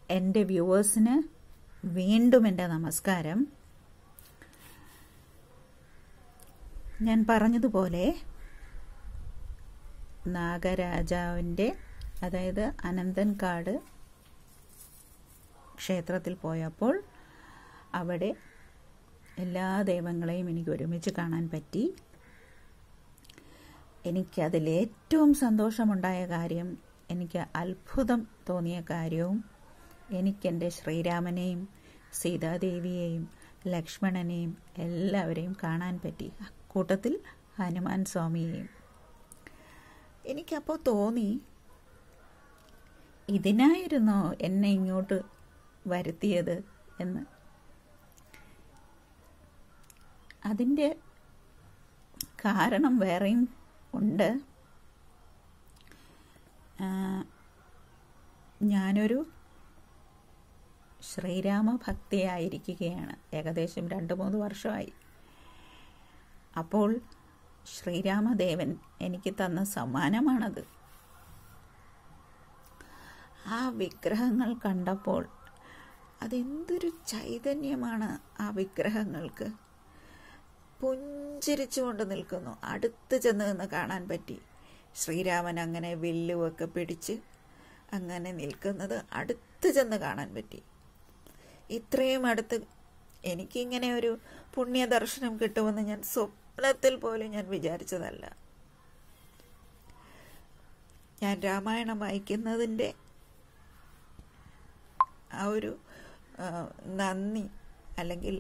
എൻ്റെ വ്യൂവേഴ്സിന് വീണ്ടും എൻ്റെ നമസ്കാരം ഞാൻ പറഞ്ഞതുപോലെ നാഗരാജാവിൻ്റെ അതായത് അനന്തൻകാട് ക്ഷേത്രത്തിൽ പോയപ്പോൾ അവിടെ എല്ലാ ദൈവങ്ങളെയും എനിക്ക് ഒരുമിച്ച് കാണാൻ പറ്റി എനിക്കതിൽ ഏറ്റവും സന്തോഷമുണ്ടായ കാര്യം എനിക്ക് അത്ഭുതം തോന്നിയ കാര്യവും എനിക്കെൻ്റെ ശ്രീരാമനെയും സീതാദേവിയെയും ലക്ഷ്മണനെയും എല്ലാവരെയും കാണാൻ പറ്റി കൂട്ടത്തിൽ ഹനുമാൻ സ്വാമിയെയും എനിക്കപ്പോൾ തോന്നി ഇതിനായിരുന്നോ എന്നെ ഇങ്ങോട്ട് വരുത്തിയത് എന്ന് അതിൻ്റെ കാരണം വേറെയും ഉണ്ട് ഞാനൊരു ശ്രീരാമ ഭക്തിയായിരിക്കുകയാണ് ഏകദേശം രണ്ട് മൂന്ന് വർഷമായി അപ്പോൾ ശ്രീരാമദേവൻ എനിക്ക് തന്ന സമ്മാനമാണത് ആ വിഗ്രഹങ്ങൾ കണ്ടപ്പോൾ അതെന്തൊരു ചൈതന്യമാണ് ആ വിഗ്രഹങ്ങൾക്ക് പുഞ്ചിരിച്ചുകൊണ്ട് നിൽക്കുന്നു അടുത്ത് ചെന്ന് നിന്ന് കാണാൻ പറ്റി ശ്രീരാമൻ അങ്ങനെ വില്ലുമൊക്കെ പിടിച്ച് അങ്ങനെ നിൽക്കുന്നത് അടുത്ത് ചെന്ന് കാണാൻ പറ്റി ഇത്രയും അടുത്ത് എനിക്കിങ്ങനെ ഒരു പുണ്യദർശനം കിട്ടുമെന്ന് ഞാൻ സ്വപ്നത്തിൽ പോലും ഞാൻ വിചാരിച്ചതല്ല ഞാൻ രാമായണം വായിക്കുന്നതിൻ്റെ ആ ഒരു നന്ദി അല്ലെങ്കിൽ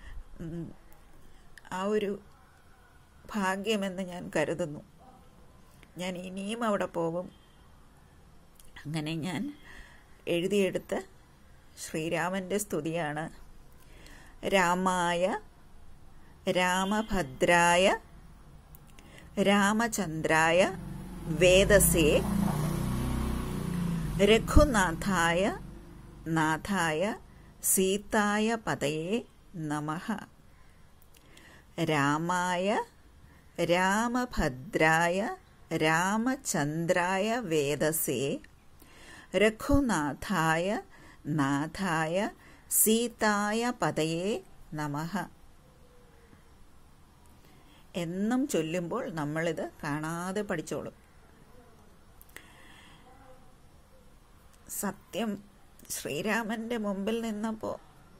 ആ ഒരു ഭാഗ്യമെന്ന് ഞാൻ കരുതുന്നു ഞാൻ ഇനിയും അവിടെ പോകും അങ്ങനെ ഞാൻ എഴുതിയെടുത്ത ശ്രീരാമൻ്റെ സ്തുതിയാണ് രാമായ രാമഭദ്രായ രാമചന്ദ്രായ വേദസേ രഘുനാഥായ നാഥായ സീതായ പതയെ നമഃ രാമായ രാമഭദ്രായ രാമചന്ദ്രായ വേദസേ രഘുനാഥായ നാഥായ സീതായ പതയെ നമഃ എന്നും ചൊല്ലുമ്പോൾ നമ്മളിത് കാണാതെ പഠിച്ചോളും സത്യം ശ്രീരാമന്റെ മുമ്പിൽ നിന്നപ്പോൾ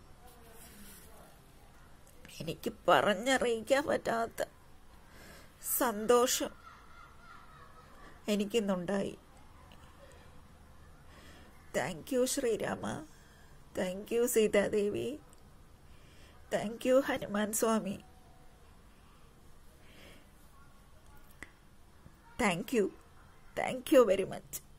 എനിക്ക് പറഞ്ഞറിയിക്കാൻ പറ്റാത്ത സന്തോഷം എനിക്കിന്നുണ്ടായി thank you Sreerama thank you Seethadevi thank you Hanuman Swami thank you thank you very much